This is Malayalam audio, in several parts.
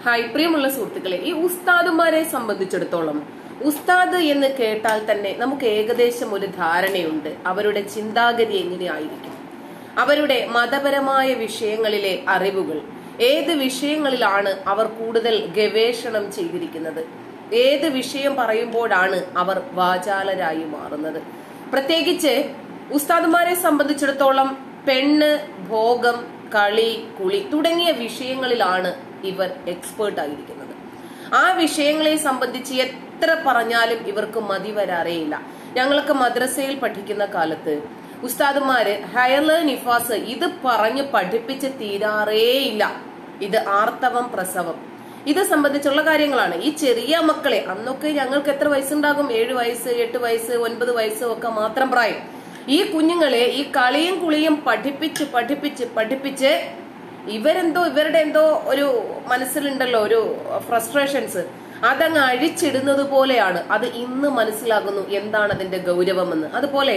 ഹായ് പ്രിയമുള്ള സുഹൃത്തുക്കളെ ഈ ഉസ്താദുമാരെ സംബന്ധിച്ചിടത്തോളം ഉസ്താദ് എന്ന് കേട്ടാൽ തന്നെ നമുക്ക് ഏകദേശം ഒരു ധാരണയുണ്ട് അവരുടെ ചിന്താഗതി എങ്ങനെയായിരിക്കും അവരുടെ മതപരമായ വിഷയങ്ങളിലെ അറിവുകൾ ഏത് വിഷയങ്ങളിലാണ് അവർ കൂടുതൽ ഗവേഷണം ചെയ്തിരിക്കുന്നത് ഏത് വിഷയം പറയുമ്പോഴാണ് അവർ വാചാലരായി മാറുന്നത് പ്രത്യേകിച്ച് ഉസ്താദുമാരെ സംബന്ധിച്ചിടത്തോളം പെണ്ണ് ഭോഗം കളി കുളി തുടങ്ങിയ വിഷയങ്ങളിലാണ് ഇവർ എക്സ്പേർട്ട് ആയിരിക്കുന്നത് ആ വിഷയങ്ങളെ സംബന്ധിച്ച് എത്ര പറഞ്ഞാലും ഇവർക്ക് മതി വരാറേയില്ല ഞങ്ങൾക്ക് മദ്രസയിൽ പഠിക്കുന്ന കാലത്ത് ഉസ്താദുമാര് ഹയല് നിഫാസ് ഇത് പറഞ്ഞ് പഠിപ്പിച്ച് തീരാറേയില്ല ഇത് ആർത്തവം പ്രസവം ഇത് സംബന്ധിച്ചുള്ള കാര്യങ്ങളാണ് ഈ ചെറിയ മക്കളെ അന്നൊക്കെ ഞങ്ങൾക്ക് എത്ര വയസ്സുണ്ടാകും ഏഴ് വയസ്സ് എട്ട് വയസ്സ് ഒൻപത് വയസ്സ് ഒക്കെ മാത്രം പ്രായം ഈ കുഞ്ഞുങ്ങളെ ഈ കളിയും കുളിയും പഠിപ്പിച്ച് പഠിപ്പിച്ച് പഠിപ്പിച്ച് ഇവരെന്തോ ഇവരുടെ എന്തോ ഒരു മനസ്സിലുണ്ടല്ലോ ഒരു ഫ്രസ്ട്രേഷൻസ് അതങ്ങ് അഴിച്ചിടുന്നത് പോലെയാണ് അത് ഇന്ന് മനസ്സിലാകുന്നു എന്താണ് അതിന്റെ ഗൗരവമെന്ന് അതുപോലെ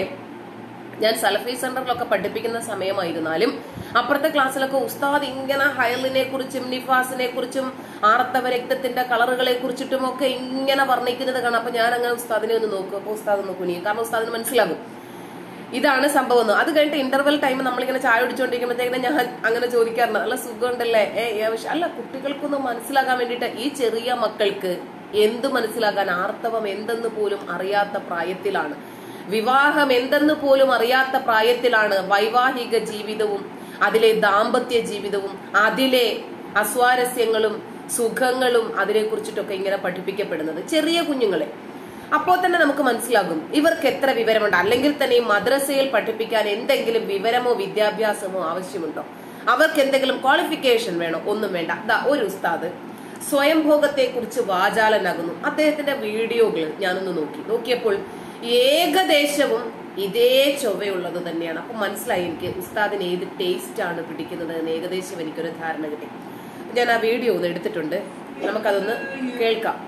ഞാൻ സലഫി സെന്ററിലൊക്കെ പഠിപ്പിക്കുന്ന സമയമായിരുന്നാലും അപ്പുറത്തെ ക്ലാസ്സിലൊക്കെ ഉസ്താദ് ഇങ്ങനെ ഹയലിനെ കുറിച്ചും നിഫാസിനെ കുറിച്ചും ആർത്തവ രക്തത്തിന്റെ കളറുകളെ കുറിച്ചിട്ടും ഒക്കെ ഇങ്ങനെ വർണ്ണിക്കുന്നത് കാണാം അപ്പൊ ഞാൻ അങ്ങനെ ഉസ്താദിനെ ഒന്ന് നോക്കും അപ്പൊ ഉസ്താദ് ഒന്ന് കുനിയും കാരണം ഉസ്താദിന് മനസ്സിലാകും ഇതാണ് സംഭവം എന്ന്. അത് കഴിഞ്ഞിട്ട് ഇന്റർവെൽ ടൈം നമ്മളിങ്ങനെ ചായ കുടിച്ചുകൊണ്ടിരിക്കുമ്പോഴത്തേക്കും ഞാൻ അങ്ങനെ ചോദിക്കാറുണ്ട് നല്ല സുഖമുണ്ടല്ലേ ഏ ഈ ആവശ്യം അല്ല കുട്ടികൾക്കൊന്ന് മനസ്സിലാകാൻ വേണ്ടിയിട്ട് ഈ ചെറിയ മക്കൾക്ക് എന്ത് മനസ്സിലാകാൻ ആർത്തവം എന്തെന്ന് പോലും അറിയാത്ത പ്രായത്തിലാണ് വിവാഹം എന്തെന്ന് പോലും അറിയാത്ത പ്രായത്തിലാണ് വൈവാഹിക ജീവിതവും അതിലെ ദാമ്പത്യ ജീവിതവും അതിലെ അസ്വാരസ്യങ്ങളും സുഖങ്ങളും അതിനെ കുറിച്ചിട്ടൊക്കെ ഇങ്ങനെ പഠിപ്പിക്കപ്പെടുന്നത് ചെറിയ കുഞ്ഞുങ്ങളെ അപ്പോൾ തന്നെ നമുക്ക് മനസ്സിലാകും ഇവർക്ക് എത്ര വിവരമുണ്ട് അല്ലെങ്കിൽ തന്നെ ഈ മദ്രസയിൽ പഠിപ്പിക്കാൻ എന്തെങ്കിലും വിവരമോ വിദ്യാഭ്യാസമോ ആവശ്യമുണ്ടോ അവർക്ക് എന്തെങ്കിലും ക്വാളിഫിക്കേഷൻ വേണോ ഒന്നും വേണ്ട ദാ ഒരു ഉസ്താദ് സ്വയംഭോഗത്തെ കുറിച്ച് വാചാലനാകുന്നു അദ്ദേഹത്തിന്റെ വീഡിയോകൾ ഞാനൊന്ന് നോക്കി നോക്കിയപ്പോൾ ഏകദേശവും ഇതേ ചൊവ്വയുള്ളത് തന്നെയാണ് അപ്പൊ മനസ്സിലായി എനിക്ക് ഉസ്താദിന് ഏത് ടേസ്റ്റ് ആണ് പിടിക്കുന്നത് എന്ന് ഏകദേശം എനിക്കൊരു ധാരണ കിട്ടി ഞാൻ ആ വീഡിയോ ഒന്ന് എടുത്തിട്ടുണ്ട് നമുക്കതൊന്ന് കേൾക്കാം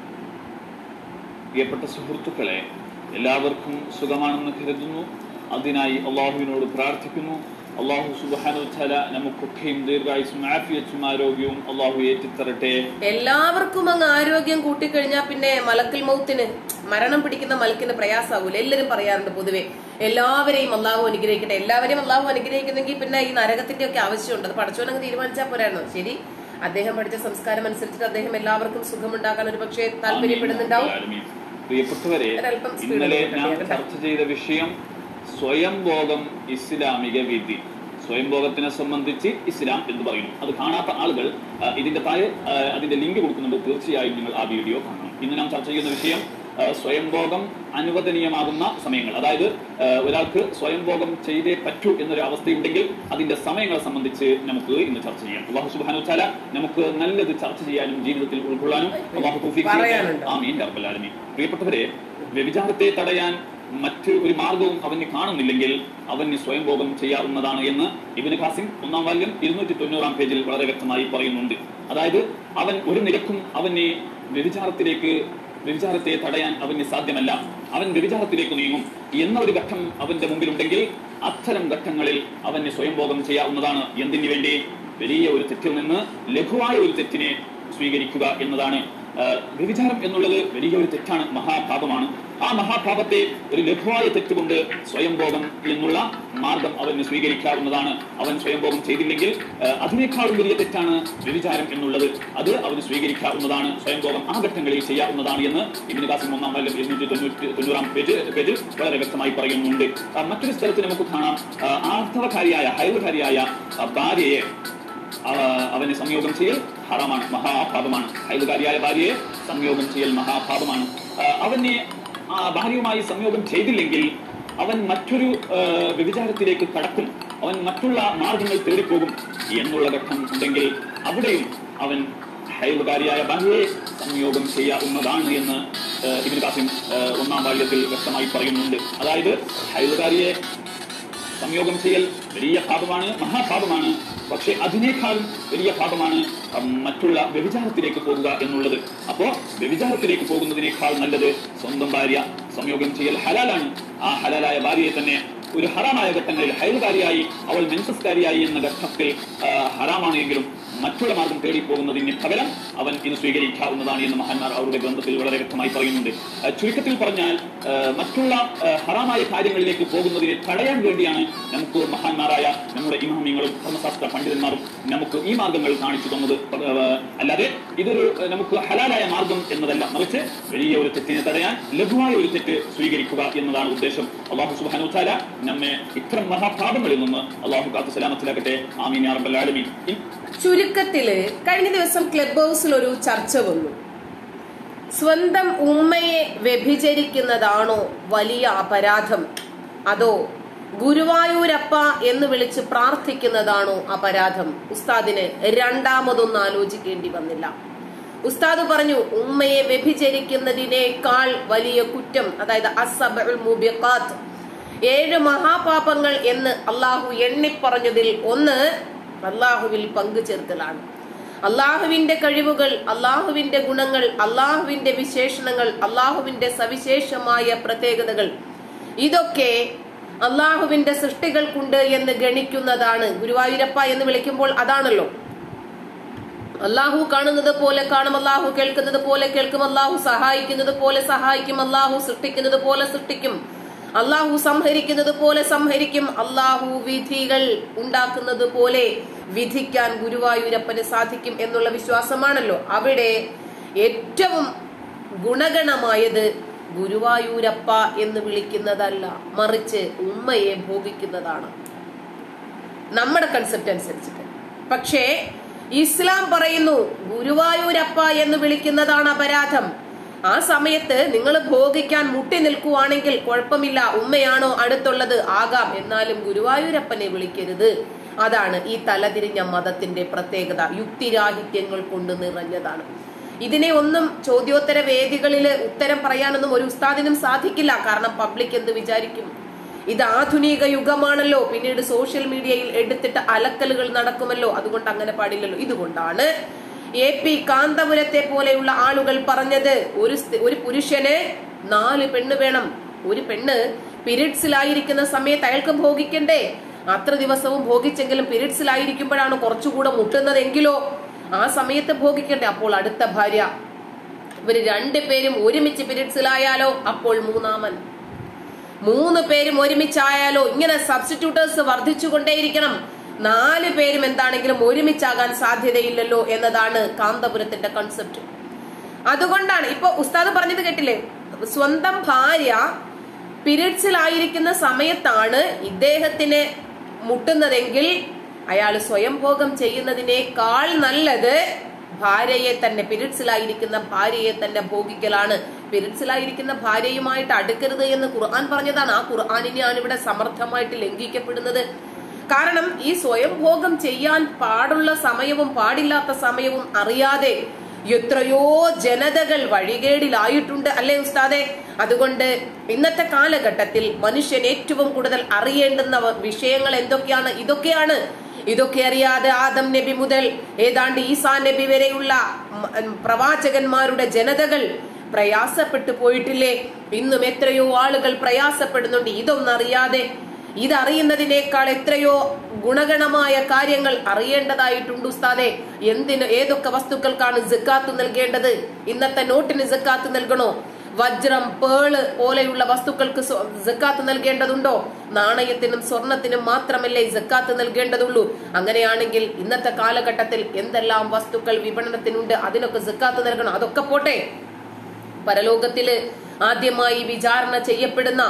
പ്രിയപ്പെട്ട സുഹൃത്തുക്കളെ എല്ലാവർക്കും സുഖമാണെന്ന് കരുതുന്നു അതിനായി അള്ളാഹുവിനോട് പ്രാർത്ഥിക്കുന്നു അള്ളാഹു സുബാനുത്തല നമുക്കൊക്കെയും ദീർഘായുസും ആഫിയത്തും ആരോഗ്യവും അള്ളാഹു ഏറ്റിത്തരട്ടെ എല്ലാവർക്കും അങ്ങ് ആരോഗ്യം കൂട്ടിക്കഴിഞ്ഞാൽ പിന്നെ മലക്കൽ മൗത്തിന് മരണം പിടിക്കുന്ന മലക്കിന് പ്രയാസാവൂല എല്ലാവരും പറയാറുണ്ട് പൊതുവെ എല്ലാവരെയും അള്ളാഹു അനുഗ്രഹിക്കട്ടെ എല്ലാവരെയും അള്ളാഹു അനുഗ്രഹിക്കുന്നെങ്കിൽ പിന്നെ ഈ നരകത്തിന്റെ ഒക്കെ ആവശ്യമുണ്ട് അത് പഠിച്ചോനങ്ങ് തീരുമാനിച്ചാൽ പോരായിരുന്നു ശരി അദ്ദേഹം പഠിച്ച സംസ്കാരം അനുസരിച്ചിട്ട് അദ്ദേഹം എല്ലാവർക്കും സുഖമുണ്ടാക്കാൻ ഒരു പക്ഷേ താല്പര്യപ്പെടുന്നുണ്ടാവും ആമീൻ. പ്രിയപ്പെട്ടവരെ ഒരല്പം speed ഇന്നലെ ഒന്ന് നാം കൂട്ടിയാൽ ചർച്ച ചെയ്ത വിഷയം സ്വയംഭോഗം ഇസ്ലാമിക വിധി സ്വയംഭോഗത്തിനെ സംബന്ധിച്ച് ഇസ്ലാം എന്ന് പറയുന്നു അത് കാണാത്ത ആളുകൾ ആ, ഇതിന്റെ താഴെ ആ, അതിന്റെ ലിങ്ക് കൊടുക്കുന്നുണ്ട് തീർച്ചയായും നിങ്ങൾ ആ വീഡിയോ കാണണം ഇന്ന് നാം ചർച്ച ചെയ്യുന്ന വിഷയം ആ, സ്വയംഭോഗം അനുവദനീയമാകുന്ന സമയങ്ങൾ അതായത് ആ, ഒരാൾക്ക് സ്വയംഭോഗം ചെയ്തേ പറ്റൂ എന്നൊരു അവസ്ഥയുണ്ടെങ്കിൽ അതിന്റെ സമയങ്ങളെ സംബന്ധിച്ച് നമുക്ക് ഇന്ന് ചർച്ച ചെയ്യാം അള്ളാഹു സുബാനു ചാല നമുക്ക് നല്ലത് ചർച്ച ചെയ്യാനും ജീവിതത്തിൽ ഉൾക്കൊള്ളാനും അള്ളാഹു തൗഫീഖ് ചെയ്യട്ടെ. പറയാനുണ്ടോ? ആമീൻ യാ റബ്ബൽ ആലമീൻ. പ്രിയപ്പെട്ടവരെ വ്യഭിചാരത്തെ തടയാൻ മറ്റ് ഒരു മാർഗവും അവന് കാണുന്നില്ലെങ്കിൽ അവന് സ്വയംഭോഗം ചെയ്യാവുന്നതാണ് എന്ന് ഇബിന് ഖാസിം ഒന്നാം വാല്യം ഇരുന്നൂറ്റി തൊണ്ണൂറാം പേജിൽ വളരെ വ്യക്തമായി പറയുന്നുണ്ട് അതായത് അവൻ ഒരു നിരക്കും അവന് വ്യഭിചാരത്തിലേക്ക് വ്യഭിചാരത്തെ തടയാൻ അവന് സാധ്യമല്ല അവൻ വ്യഭിചാരത്തിലേക്ക് നീങ്ങും എന്ന ഒരു ഘട്ടം അവന്റെ മുമ്പിലുണ്ടെങ്കിൽ അത്തരം ഘട്ടങ്ങളിൽ അവന് സ്വയംഭോഗം ചെയ്യാവുന്നതാണ് എന്തിനു വേണ്ടി വലിയ ഒരു തെറ്റിൽ നിന്ന് ലഘുവായ ഒരു തെറ്റിനെ സ്വീകരിക്കുക എന്നതാണ് ആ, വ്യഭിചാരം എന്നുള്ളത് വലിയ ഒരു തെറ്റാണ് മഹാപാപമാണ് ആ മഹാപാപത്തെ ഒരു ലഘുവായ തെറ്റുകൊണ്ട് സ്വയംഭോഗം എന്നുള്ള മാർഗം അവന് സ്വീകരിക്കാവുന്നതാണ് അവൻ സ്വയംഭോഗം ചെയ്തില്ലെങ്കിൽ ആ, അതിനേക്കാളും വലിയ തെറ്റാണ് വ്യഭിചാരം എന്നുള്ളത് അത് അവന് സ്വീകരിക്കാവുന്നതാണ് സ്വയംഭോഗം ആ ഘട്ടങ്ങളിൽ ചെയ്യാവുന്നതാണ് എന്ന് ഇതിന് കാസം ഒന്നാം വാല്യം ഇരുന്നൂറ്റി തൊണ്ണൂറ്റി തൊണ്ണൂറാം പേജ് പേജിൽ വളരെ വ്യക്തമായി പറയുന്നുണ്ട് ആ, മറ്റൊരു സ്ഥലത്ത് നമുക്ക് കാണാം ആ, ആർത്തവകാരിയായ ഹൈവകാരിയായ ആ, ഭാര്യയെ ആ, അവന് സംയോഗം ചെയ്യൽ ഹറാമാണ് മഹാപാപമാണ് ഹൈദുകാരിയായ ഭാര്യയെ സംയോഗം ചെയ്യൽ മഹാപാപമാണ് ആ, അവനെ ആ ഭാര്യയുമായി സംയോഗം ചെയ്തില്ലെങ്കിൽ അവൻ മറ്റൊരു ആ, വ്യഭിചാരത്തിലേക്ക് കടക്കും അവൻ മറ്റുള്ള മാർഗങ്ങൾ തേടിപ്പോകും എന്നുള്ള ഘട്ടം ഉണ്ടെങ്കിൽ അവിടെയും അവൻ ഹൈദുകാരിയായ ഭാര്യയെ സംയോഗം ചെയ്യാവുന്നതാണ് എന്ന് ആ, ഇബിൻ കാസിം ആ, ഒന്നാം വാല്യത്തിൽ വ്യക്തമായി പറയുന്നുണ്ട് അതായത് ഹൈദുകാരിയെ സംയോഗം ചെയ്യൽ വലിയ പാപമാണ് മഹാപാപമാണ് പക്ഷെ അതിനേക്കാളും വലിയ പാപമാണ് ഉം, മറ്റുള്ള വ്യഭിചാരത്തിലേക്ക് പോകുക എന്നുള്ളത് അപ്പോ വ്യഭിചാരത്തിലേക്ക് പോകുന്നതിനേക്കാൾ നല്ലത് സ്വന്തം ഭാര്യ സംയോഗം ചെയ്യൽ ഹലാലാണ് ആ ഹലാലായ ഭാര്യയെ തന്നെ ഒരു ഹറാമായ ഘട്ടങ്ങളിൽ ഹൈലുകാരിയായി അവൾ മെൻസസ്കാരിയായി എന്ന ഘട്ടത്തിൽ ആ, ഹറാമാണ് എങ്കിലും മറ്റുള്ള മാർഗം തേടി പോകുന്നതിന് പകരം അവൻ ഇത് സ്വീകരിക്കാവുന്നതാണ് എന്ന് മഹാന്മാർ അവരുടെ ഗ്രന്ഥത്തിൽ വളരെ വ്യക്തമായി പറയുന്നുണ്ട് ആ, ചുരുക്കത്തിൽ പറഞ്ഞാൽ ആ, മറ്റുള്ള ആ, ഹറാമായ കാര്യങ്ങളിലേക്ക് പോകുന്നതിനെ തടയാൻ വേണ്ടിയാണ് നമുക്ക് മഹാന്മാരായ നമ്മുടെ ഇമാമിങ്ങളും ധർമ്മശാസ്ത്ര പണ്ഡിതന്മാരും നമുക്ക് ഈ മാർഗങ്ങൾ കാണിച്ചു തന്നത് ആ, അല്ലാതെ ഇതൊരു ആ, നമുക്ക് ഹലാലായ മാർഗം എന്നതല്ല മറിച്ച് വലിയ ഒരു തെറ്റിനെ തടയാൻ ലഘുവായ ഒരു തെറ്റ് സ്വീകരിക്കുക എന്നതാണ് ഉദ്ദേശം അള്ളാഹു സുബാനു താല നമ്മെ ഇത്തരം മഹാപാപങ്ങളിൽ നിന്ന് അള്ളാഹു കാത്തു സലാമത്തിലാക്കട്ടെ ആമീൻ യാ റബ്ബൽ ആലമീൻ ഇ- ചുരുക്കത്തില് കഴിഞ്ഞ ദിവസം ക്ലബ് ഹൗസിൽ ഒരു ചർച്ച വന്നു സ്വന്തം ഉമ്മയെ വ്യഭിചരിക്കുന്നതാണോ വലിയ അപരാധം അതോ ഗുരുവായൂരപ്പ എന്ന് വിളിച്ച് പ്രാർത്ഥിക്കുന്നതാണോ അപരാധം ഉസ്താദിന് രണ്ടാമതൊന്നും ആലോചിക്കേണ്ടി വന്നില്ല ഉസ്താദ് പറഞ്ഞു ഉമ്മയെ വ്യഭിചരിക്കുന്നതിനേക്കാൾ വലിയ കുറ്റം അതായത് അസബുൽ മുബിഖാത്ത് ഏഴ് മഹാപാപങ്ങൾ എന്ന് അള്ളാഹു എണ്ണിപ്പറഞ്ഞതിൽ ഒന്ന് അള്ളാഹുവിൽ പങ്കു ചേർക്കലാണ് അള്ളാഹുവിന്റെ കഴിവുകൾ അള്ളാഹുവിന്റെ ഗുണങ്ങൾ അള്ളാഹുവിന്റെ വിശേഷണങ്ങൾ അള്ളാഹുവിന്റെ സവിശേഷമായ പ്രത്യേകതകൾ ഇതൊക്കെ അള്ളാഹുവിന്റെ സൃഷ്ടികൾക്കുണ്ട് എന്ന് ഗണിക്കുന്നതാണ് ഗുരുവായൂരപ്പ എന്ന് വിളിക്കുമ്പോൾ അതാണല്ലോ അള്ളാഹു കാണുന്നത് പോലെ കാണും അള്ളാഹു കേൾക്കുന്നത് പോലെ കേൾക്കും അള്ളാഹു സഹായിക്കുന്നത് പോലെ സഹായിക്കും അള്ളാഹു സൃഷ്ടിക്കുന്നത് പോലെ സൃഷ്ടിക്കും അള്ളാഹു സംഹരിക്കുന്നത് പോലെ സംഹരിക്കും അള്ളാഹു വിധികൾ ഉണ്ടാക്കുന്നത് പോലെ വിധിക്കാൻ ഗുരുവായൂരപ്പന് സാധിക്കും എന്നുള്ള വിശ്വാസമാണല്ലോ അവിടെ ഏറ്റവും ഗുണഗണമായത് ഗുരുവായൂരപ്പ എന്ന് വിളിക്കുന്നതല്ല മറിച്ച് ഉമ്മയെ ഭോഗിക്കുന്നതാണ് നമ്മുടെ കൺസെപ്റ്റ് അനുസരിച്ചിട്ട് പക്ഷേ ഇസ്ലാം പറയുന്നു ഗുരുവായൂരപ്പ എന്ന് വിളിക്കുന്നതാണ് അപരാധം ആ സമയത്ത് നിങ്ങൾ ഭോഗിക്കാൻ മുട്ടി നിൽക്കുവാണെങ്കിൽ കുഴപ്പമില്ല ഉമ്മയാണോ അടുത്തുള്ളത് ആകാം എന്നാലും ഗുരുവായൂരപ്പനെ വിളിക്കരുത് അതാണ് ഈ തലതിരിഞ്ഞ മതത്തിന്റെ പ്രത്യേകത യുക്തിരാഹിത്യങ്ങൾ കൊണ്ട് നിറഞ്ഞതാണ് ഇതിനെ ഒന്നും ചോദ്യോത്തര വേദികളിൽ ഉത്തരം പറയാനൊന്നും ഒരു ഉസ്താദിനും സാധിക്കില്ല കാരണം പബ്ലിക് എന്ത് വിചാരിക്കും ഇത് ആധുനിക യുഗമാണല്ലോ പിന്നീട് സോഷ്യൽ മീഡിയയിൽ എടുത്തിട്ട് അലക്കലുകൾ നടക്കുമല്ലോ അതുകൊണ്ട് അങ്ങനെ പാടില്ലല്ലോ ഇതുകൊണ്ടാണ് എ പി കാന്തപുരത്തെ പോലെയുള്ള ആളുകൾ പറഞ്ഞത് ഒരു സ്ത്രീ- ഒരു പുരുഷന് നാല് പെണ്ണ് വേണം ഒരു പെണ്ണ് പീരീഡ്സിലായിരിക്കുന്ന സമയത്ത് അയാൾക്ക് ഭോഗിക്കണ്ടേ അത്ര ദിവസവും ഭോഗിച്ചെങ്കിലും പീരീഡ്സിലായിരിക്കുമ്പോഴാണ് കുറച്ചുകൂടെ മുട്ടുന്നതെങ്കിലോ ആ സമയത്ത് ഭോഗിക്കണ്ടേ അപ്പോൾ അടുത്ത ഭാര്യ ഇവര് രണ്ടുപേരും ഒരുമിച്ച് പീരീഡ്സിലായാലോ അപ്പോൾ മൂന്നാമൻ മൂന്ന് പേരും ഒരുമിച്ചായാലോ ഇങ്ങനെ സബ്സ്റ്റിറ്റ്യൂട്ടേഴ്സ് വർദ്ധിച്ചുകൊണ്ടേയിരിക്കണം നാല് പേരും എന്താണെങ്കിലും ഒരുമിച്ചാകാൻ സാധ്യതയില്ലല്ലോ എന്നതാണ് കാന്തപുരത്തിന്റെ കൺസെപ്റ്റ് അതുകൊണ്ടാണ് ഇപ്പൊ ഉസ്താദ് പറഞ്ഞത് കേട്ടില്ലേ സ്വന്തം ഭാര്യ പീരീഡ്സിലായിരിക്കുന്ന സമയത്താണ് ഇദ്ദേഹത്തിന് മുട്ടുന്നതെങ്കിൽ അയാൾ സ്വയം ഭോഗം ചെയ്യുന്നതിനേക്കാൾ നല്ലത് ഭാര്യയെ തന്നെ പീരീഡ്സിലായിരിക്കുന്ന ഭാര്യയെ തന്നെ ഭോഗിക്കലാണ് പീരീഡ്സിലായിരിക്കുന്ന ഭാര്യയുമായിട്ട് അടുക്കരുത് എന്ന് ഖുർആൻ പറഞ്ഞതാണ് ആ ഖുർആാനിനെയാണ് ഇവിടെ സമർത്ഥമായിട്ട് ലംഘിക്കപ്പെടുന്നത് കാരണം ഈ സ്വയം ഭോഗം ചെയ്യാൻ പാടുള്ള സമയവും പാടില്ലാത്ത സമയവും അറിയാതെ എത്രയോ ജനതകൾ വഴികേടിലായിട്ടുണ്ട് അല്ലേ ഉസ്താദെ അതുകൊണ്ട് ഇന്നത്തെ കാലഘട്ടത്തിൽ മനുഷ്യൻ ഏറ്റവും കൂടുതൽ അറിയേണ്ടുന്ന വ- വിഷയങ്ങൾ എന്തൊക്കെയാണ് ഇതൊക്കെയാണ് ഇതൊക്കെ അറിയാതെ ആദം നബി മുതൽ ഏതാണ്ട് ഈസാ നബി വരെയുള്ള മ- പ്രവാചകന്മാരുടെ ജനതകൾ പ്രയാസപ്പെട്ടു പോയിട്ടില്ലേ ഇന്നും എത്രയോ ആളുകൾ പ്രയാസപ്പെടുന്നുണ്ട് ഇതൊന്നറിയാതെ ഇതറിയുന്നതിനേക്കാൾ എത്രയോ ഗുണഗണമായ കാര്യങ്ങൾ അറിയേണ്ടതായിട്ടുണ്ട് ഉസ്താദെ എന്തിന് ഏതൊക്കെ വസ്തുക്കൾക്കാണ് ജക്കാത്ത് നൽകേണ്ടത് ഇന്നത്തെ നോട്ടിന് ജക്കാത്ത് നൽകണോ വജ്രം പേള് പോലെയുള്ള വസ്തുക്കൾക്ക് സ്വ- ജക്കാത്ത് നൽകേണ്ടതുണ്ടോ നാണയത്തിനും സ്വർണത്തിനും മാത്രമല്ലേ ജക്കാത്ത് നൽകേണ്ടതുള്ളൂ അങ്ങനെയാണെങ്കിൽ ഇന്നത്തെ കാലഘട്ടത്തിൽ എന്തെല്ലാം വസ്തുക്കൾ വിപണനത്തിനുണ്ട് അതിനൊക്കെ ജക്കാത്ത് നൽകണം അതൊക്കെ പോട്ടെ പരലോകത്തില് ആദ്യമായി വിചാരണ ചെയ്യപ്പെടുന്ന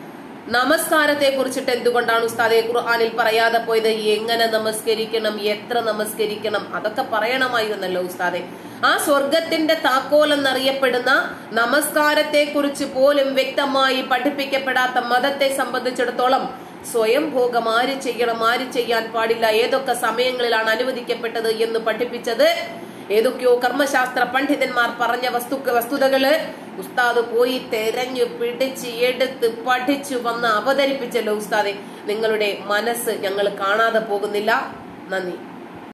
നമസ്കാരത്തെ കുറിച്ചിട്ട് എന്തുകൊണ്ടാണ് ഉസ്താദെ ഖുർആാനിൽ പറയാതെ പോയത് എങ്ങനെ നമസ്കരിക്കണം എത്ര നമസ്കരിക്കണം അതൊക്കെ പറയണമായിരുന്നല്ലോ ഉസ്താദെ ആ സ്വർഗത്തിന്റെ താക്കോൽ എന്നറിയപ്പെടുന്ന നമസ്കാരത്തെ കുറിച്ച് പോലും വ്യക്തമായി പഠിപ്പിക്കപ്പെടാത്ത മതത്തെ സംബന്ധിച്ചിടത്തോളം സ്വയം ഭോഗം ആര് ചെയ്യണം ആര് ചെയ്യാൻ പാടില്ല ഏതൊക്കെ സമയങ്ങളിലാണ് അനുവദിക്കപ്പെട്ടത് എന്ന് പഠിപ്പിച്ചത് ഏതൊക്കെയോ കർമ്മശാസ്ത്ര പണ്ഡിതന്മാർ പറഞ്ഞ വസ്തു വസ്തുതകള് ഉസ്താദ് പോയി തെരഞ്ഞു പിടിച്ച് എടുത്ത് പഠിച്ചു വന്ന് അവതരിപ്പിച്ചല്ലോ ഉസ്താദെ നിങ്ങളുടെ മനസ്സ് ഞങ്ങൾ കാണാതെ പോകുന്നില്ല നന്ദി